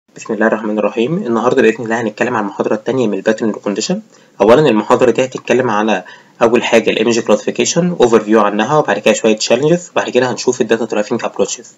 بسم الله الرحمن الرحيم النهارده باذن الله هنتكلم عن المحاضره الثانيه من الباترن ريكونديشن اولا المحاضره دي هتتكلم على اول حاجه الايمج كلاسيفيكيشن اوفر فيو عنها وبعد كده شويه تشالنجز وبعد كده هنشوف الداتا ترافينج ابروتشز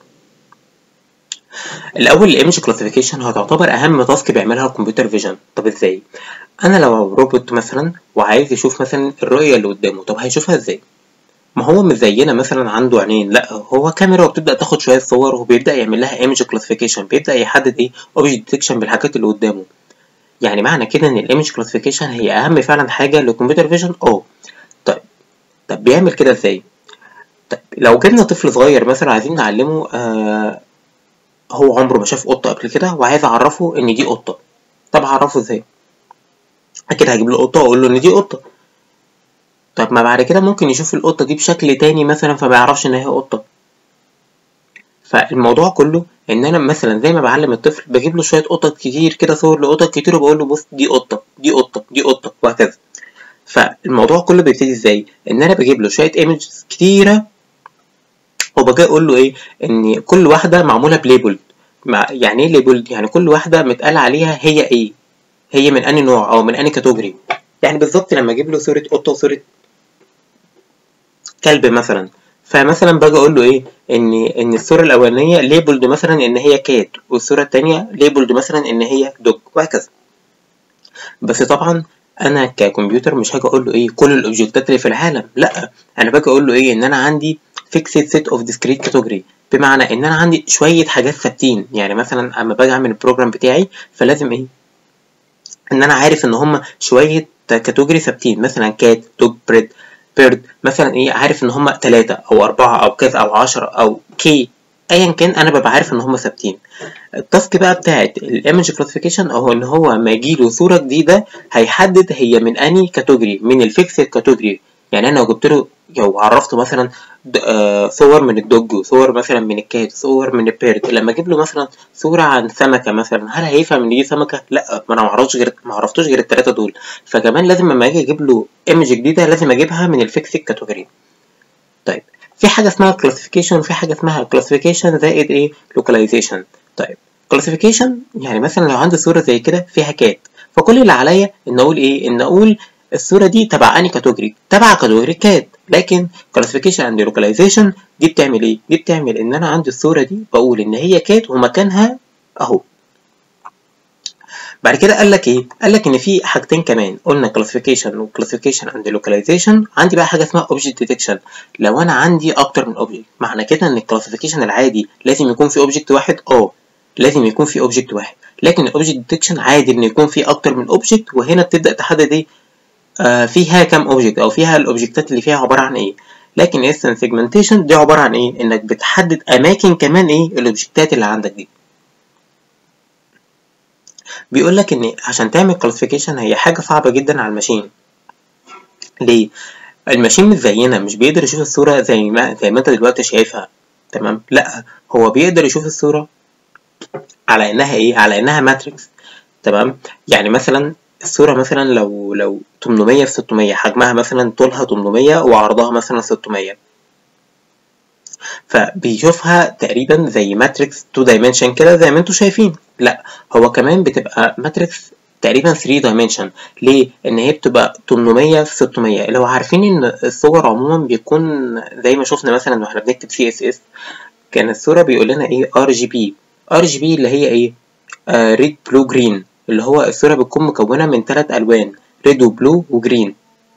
الاول الايمج كلاسيفيكيشن هتعتبر اهم تاسك بيعملها الكمبيوتر فيجن طب ازاي انا لو روبوت مثلا وعايز يشوف مثلا الرؤيه اللي قدامه طب هيشوفها ازاي ما هو مش زينا مثلا عنده عينين لا هو كاميرا وبتبدا تاخد شويه صور وبيبدا يعمل لها ايمج كلاسيفيكيشن بيبدا يحدد ايه اوبجكت ديتكشن بالحاجات اللي قدامه يعني معنى كده ان الايمج كلاسيفيكيشن هي اهم فعلا حاجه للكمبيوتر فيجن اه طيب طب بيعمل كده ازاي طيب لو جبنا طفل صغير مثلا عايزين نعلمه آه هو عمره ما شاف قطه قبل كده وعايز اعرفه ان دي قطه طب هعرفه ازاي اكيد هجيب له قطه واقول له ان دي قطه طب ما بعد كده ممكن يشوف القطة دي بشكل تاني مثلا فما يعرفش إن هي قطة فالموضوع كله إن أنا مثلا زي ما بعلم الطفل بجيب له شوية قطط كتير كده صور لقطط كتير وبقول له بص دي قطة دي قطة دي قطة وهكذا فالموضوع كله بيبتدي إزاي؟ إن أنا بجيب له شوية ايمجز كتيرة وبجي أقول له إيه إن كل واحدة معمولة بليبل يعني إيه ليبل؟ يعني كل واحدة متقال عليها هي إيه؟ هي من أنهي نوع أو من أنهي كاتيجوري يعني بالظبط لما اجيب له صوره قطه وصوره كلب مثلا فمثلا باجي اقول له ايه ان ان الصوره الاولانيه ليبلد مثلا ان هي كات والصوره الثانيه ليبلد مثلا ان هي دوج وهكذا بس طبعا انا ككمبيوتر مش هاجي اقول له ايه كل الاوبجكتات اللي في العالم لا انا باجي اقول له ايه ان انا عندي فيكسد سيت اوف ديسكريت كاتيجوري بمعنى ان انا عندي شويه حاجات ثابتين يعني مثلا اما باجي اعمل البروجرام بتاعي فلازم ايه ان انا عارف ان هم شويه كاتيجوري ثابتين مثلا كات دوج بريد بيرد مثلا ايه عارف ان هم ثلاثة او اربعة او كذا او عشرة او كي ايا كان انا ببقى عارف ان هم ثابتين التاسك بقى بتاعت الايمج كلاسيفيكيشن اهو ان هو ما يجيله صورة جديدة هيحدد هي من انهي كاتيجوري من الفيكسد كاتيجوري يعني انا لو جبت له لو عرفته مثلا صور من الدوج وصور مثلا من الكات صور من البيرد لما اجيب له مثلا صوره عن سمكه مثلا هل هيفهم ان دي سمكه لا ما انا معرفش غير ما عرفتوش غير الثلاثه دول فكمان لازم لما اجي اجيب له ايمج جديده لازم اجيبها من الفيكسد كاتيجوري طيب في حاجه اسمها كلاسيفيكيشن وفي حاجه اسمها كلاسيفيكيشن زائد ايه لوكاليزيشن طيب كلاسيفيكيشن يعني مثلا لو عندي صوره زي كده فيها كات فكل اللي عليا ان اقول ايه ان اقول الصوره دي تبع انهي كاتيجوري تبع كاتيجوري كات لكن classification and localization دي بتعمل ايه دي بتعمل ان انا عندي الصوره دي بقول ان هي كات ومكانها اهو بعد كده قال لك ايه قال لك ان في حاجتين كمان قلنا classification و classification and localization عندي بقى حاجه اسمها object detection لو انا عندي اكتر من object معنى كده ان الكلاسيفيكيشن العادي لازم يكون في object واحد اه لازم يكون في object واحد لكن الاوبجكت ديتكشن عادي ان يكون في اكتر من object وهنا بتبدا تحدد ايه آه فيها كام اوبجكت او فيها الاوبجكتات اللي فيها عباره عن ايه لكن انستنس سيجمنتيشن دي عباره عن ايه انك بتحدد اماكن كمان ايه الاوبجكتات اللي عندك دي بيقول لك ان عشان تعمل كلاسيفيكيشن هي حاجه صعبه جدا على الماشين ليه الماشين مش زينا مش بيقدر يشوف الصوره زي ما زي ما انت دلوقتي شايفها تمام لا هو بيقدر يشوف الصوره على انها ايه على انها ماتريكس تمام يعني مثلا الصورة مثلا لو لو 800 في 600 حجمها مثلا طولها 800 وعرضها مثلا 600 فبيشوفها تقريبا زي ماتريكس 2 دايمنشن كده زي ما انتم شايفين لا هو كمان بتبقى ماتريكس تقريبا 3 دايمنشن ليه ان هي بتبقى 800 في 600 لو عارفين ان الصور عموما بيكون زي ما شفنا مثلا واحنا بنكتب سي اس اس كان الصورة بيقول لنا ايه ار جي بي ار جي بي اللي هي ايه ريد بلو جرين اللي هو الصورة بتكون مكونة من ثلاث ألوان ريد وبلو وجرين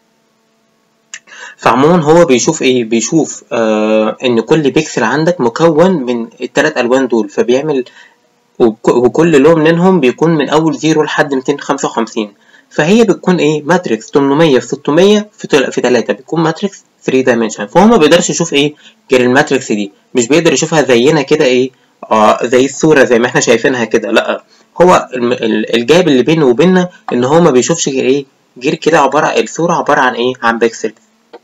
فعموما هو بيشوف ايه بيشوف آه ان كل بيكسل عندك مكون من الثلاث الوان دول فبيعمل وكل لون منهم بيكون من اول زيرو لحد 255 فهي بتكون ايه ماتريكس 800 في 600 في في 3 بتكون ماتريكس 3 دايمنشن فهو ما بيقدرش يشوف ايه غير الماتريكس دي مش بيقدر يشوفها زينا كده ايه آه زي الصورة زي ما احنا شايفينها كده لا هو الجاب اللي بينه وبيننا ان هو ما بيشوفش غير ايه غير كده عبارة الصورة عبارة عن ايه عن بيكسل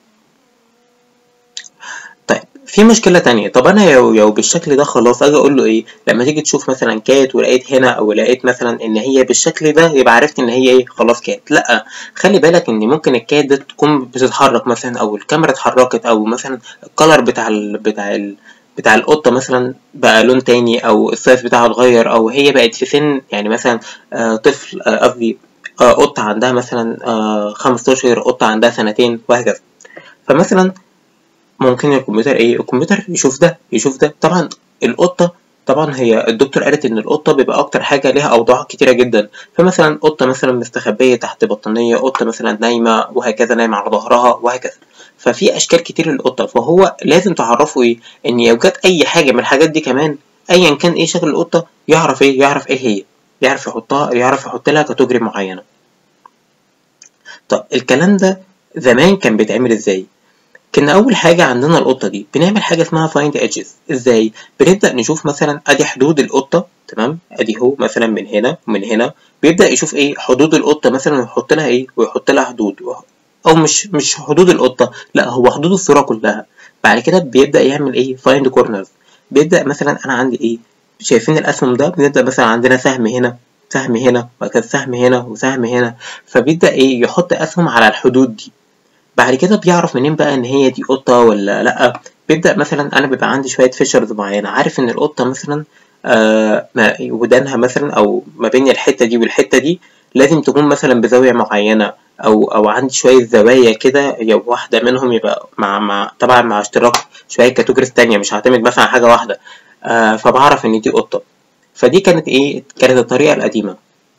طيب في مشكلة تانية طب انا لو لو بالشكل ده خلاص اجي اقول له ايه لما تيجي تشوف مثلا كات ولقيت هنا او لقيت مثلا ان هي بالشكل ده يبقى عرفت ان هي ايه خلاص كات لا خلي بالك ان ممكن الكات ده تكون بتتحرك مثلا او الكاميرا اتحركت او مثلا الكلر بتاع ال بتاع ال بتاع القطة مثلا بقى لون تاني أو السايز بتاعها اتغير أو هي بقت في سن يعني مثلا آه طفل آه، قصدي آه قطة عندها مثلا آه 15 قطة عندها سنتين وهكذا فمثلا ممكن الكمبيوتر ايه الكمبيوتر يشوف ده يشوف ده طبعا القطة طبعا هي الدكتور قالت ان القطة بيبقى اكتر حاجة ليها اوضاع كتيرة جدا فمثلا قطة مثلا مستخبية تحت بطانية قطة مثلا نايمة وهكذا نايمة على ظهرها وهكذا ففي اشكال كتير للقطة فهو لازم تعرفه ايه ان يوجد اي حاجة من الحاجات دي كمان ايا كان ايه شكل القطة يعرف ايه يعرف ايه هي يعرف يحطها يعرف يحط لها كاتيجوري معينة طب الكلام ده زمان كان بيتعمل ازاي كنا اول حاجه عندنا القطه دي بنعمل حاجه اسمها فايند ايدجز ازاي بنبدا نشوف مثلا ادي حدود القطه تمام ادي هو مثلا من هنا ومن هنا بيبدا يشوف ايه حدود القطه مثلا ويحط لها ايه ويحط لها حدود او مش مش حدود القطه لا هو حدود الصوره كلها بعد كده بيبدا يعمل ايه فايند كورنرز بيبدا مثلا انا عندي ايه شايفين الاسهم ده بنبدا مثلا عندنا سهم هنا سهم هنا وبعد كده سهم هنا وسهم هنا فبيبدا ايه يحط اسهم على الحدود دي بعد كده بيعرف منين بقى ان هي دي قطه ولا لا بيبدا مثلا انا بيبقى عندي شويه فيشرز معينه عارف ان القطه مثلا آه ما- ودانها مثلا او ما بين الحته دي والحته دي لازم تكون مثلا بزاويه معينه او او عندي شويه زوايا كده يا واحده منهم يبقى مع مع طبعا مع اشتراك شويه كاتيجوريز تانية مش هعتمد مثلا على حاجه واحده آه فبعرف ان دي قطه فدي كانت ايه كانت الطريقه القديمه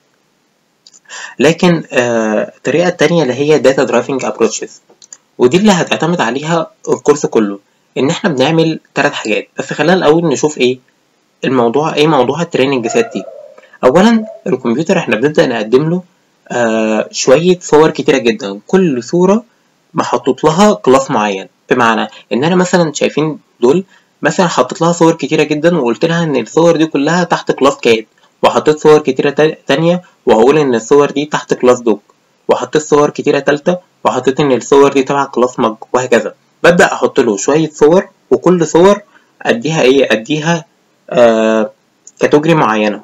لكن آه الطريقه التانية اللي هي داتا درايفنج ابروتشز ودي اللي هتعتمد عليها الكورس كله ان احنا بنعمل ثلاث حاجات بس خلينا الاول نشوف ايه الموضوع ايه موضوع التريننج سيت دي اولا الكمبيوتر احنا بنبدا نقدم له آه شويه صور كتيره جدا كل صوره محطوط لها كلاس معين بمعنى ان انا مثلا شايفين دول مثلا حطيت لها صور كتيره جدا وقلت لها ان الصور دي كلها تحت كلاس كات وحطيت صور كتيره تا- تانية وهقول ان الصور دي تحت كلاس دوج وحطيت صور كتيره تالتة وحطيت ان الصور دي تبع كلاس مج وهكذا ببدا احط له شويه صور وكل صور اديها ايه اديها آه كاتيجوري معينه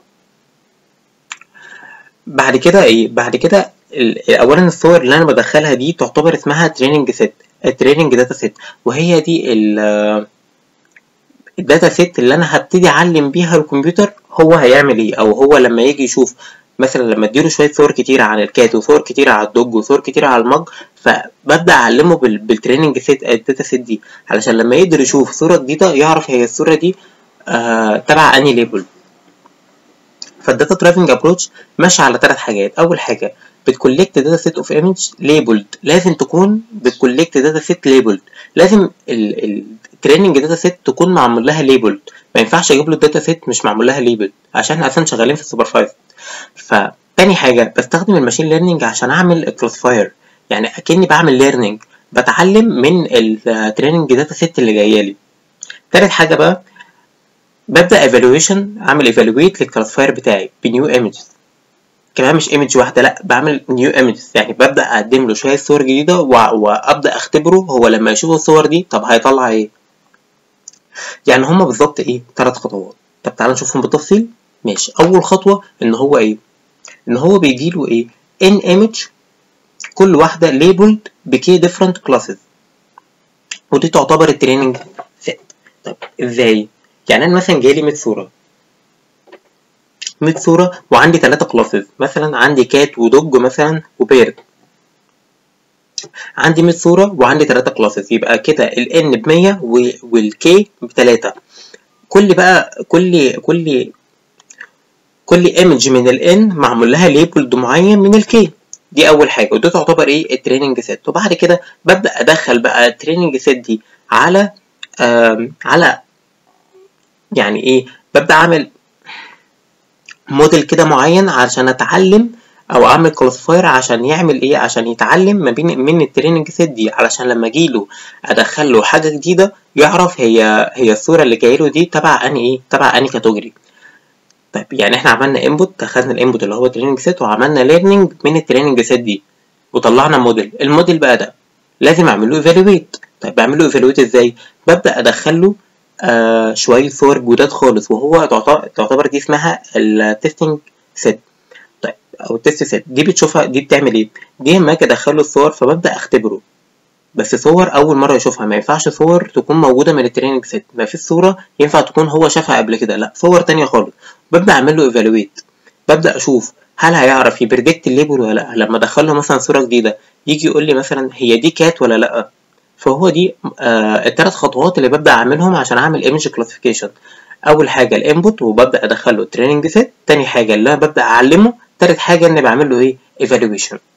بعد كده ايه بعد كده ال- اولا الصور اللي انا بدخلها دي تعتبر اسمها تريننج سيت تريننج داتا سيت وهي دي ال- الداتا سيت اللي انا هبتدي اعلم بيها الكمبيوتر هو هيعمل ايه او هو لما يجي يشوف مثلا لما اديله شويه صور كتيره عن الكات وصور كتيره على الدوج وصور كتيره على المج فببدا اعلمه بال- بالتريننج سيت الداتا سيت دي علشان لما يقدر يشوف صوره جديده يعرف هي الصوره دي آه تبع انهي ليبل فالداتا درايفنج ابروتش ماشي على ثلاث حاجات اول حاجه بتكولكت داتا سيت اوف ايمج ليبلد لازم تكون بتكولكت داتا سيت ليبلد لازم التريننج داتا سيت تكون معمول لها ليبلد ما ينفعش اجيب له الداتا سيت مش معمول لها ليبل عشان احنا اصلا شغالين في السوبرفايزد فتاني حاجه بستخدم الماشين ليرنينج عشان اعمل كلاسيفاير يعني اكني بعمل ليرنينج بتعلم من التريننج داتا سيت اللي جايه لي تالت حاجه بقى ببدا ايفالويشن اعمل ايفالويت للكلاسيفاير بتاعي بنيو ايمجز كمان مش ايمج واحده لا بعمل نيو ايمجز يعني ببدا اقدم له شويه صور جديده وع- وابدا اختبره هو لما يشوف الصور دي طب هيطلع ايه يعني هما بالظبط ايه ثلاث خطوات طب تعالى نشوفهم بالتفصيل ماشي اول خطوه ان هو ايه ان هو بيجيله ايه ان ايمج كل واحده ليبلد بكي ديفرنت كلاسز ودي تعتبر التريننج سيت طب ازاي يعني انا مثلا جايلي 100 صوره 100 صوره وعندي ثلاثه كلاسز مثلا عندي كات ودوج مثلا وبيرد عندي 100 صوره وعندي ثلاثه كلاسز يبقى كده الان ب 100 والكي ب 3 كل بقى كل كل كل ايمج من الان معمول لها ليبلد معين من الكي دي اول حاجه ودي تعتبر ايه التريننج سيت وبعد كده ببدا ادخل بقى التريننج سيت دي على آم، على يعني ايه ببدا اعمل موديل كده معين عشان اتعلم او اعمل كلاسيفاير عشان يعمل ايه عشان يتعلم ما بين من التريننج سيت دي علشان لما اجيله ادخل له حاجه جديده يعرف هي هي الصوره اللي جايله دي تبع انهي ايه تبع انهي كاتيجوري طيب يعني احنا عملنا انبوت اخدنا الانبوت اللي هو تريننج سيت وعملنا ليرنينج من التريننج سيت دي وطلعنا موديل الموديل بقى ده لازم اعمل له ايفالويت طيب بعمل له ايفالويت ازاي ببدا ادخل له آه شويه صور جداد خالص وهو تعت- تعتبر دي اسمها التستنج سيت طيب او التست سيت دي بتشوفها دي بتعمل ايه دي لما اجي ادخل له الصور فببدا اختبره بس صور اول مره يشوفها ما ينفعش صور تكون موجوده من التريننج سيت ما فيش صوره ينفع تكون هو شافها قبل كده لا صور تانية خالص ببدا اعمل له ايفالويت ببدا اشوف هل هيعرف يبريدكت الليبل ولا لا لما ادخل له مثلا صوره جديده يجي يقول لي مثلا هي دي كات ولا لا فهو دي آه الثلاث خطوات اللي ببدا اعملهم عشان اعمل ايمج كلاسيفيكيشن اول حاجه الانبوت وببدا ادخل له تريننج سيت تاني حاجه اللي انا ببدا اعلمه تالت حاجه اني بعمل له ايه ايفالويشن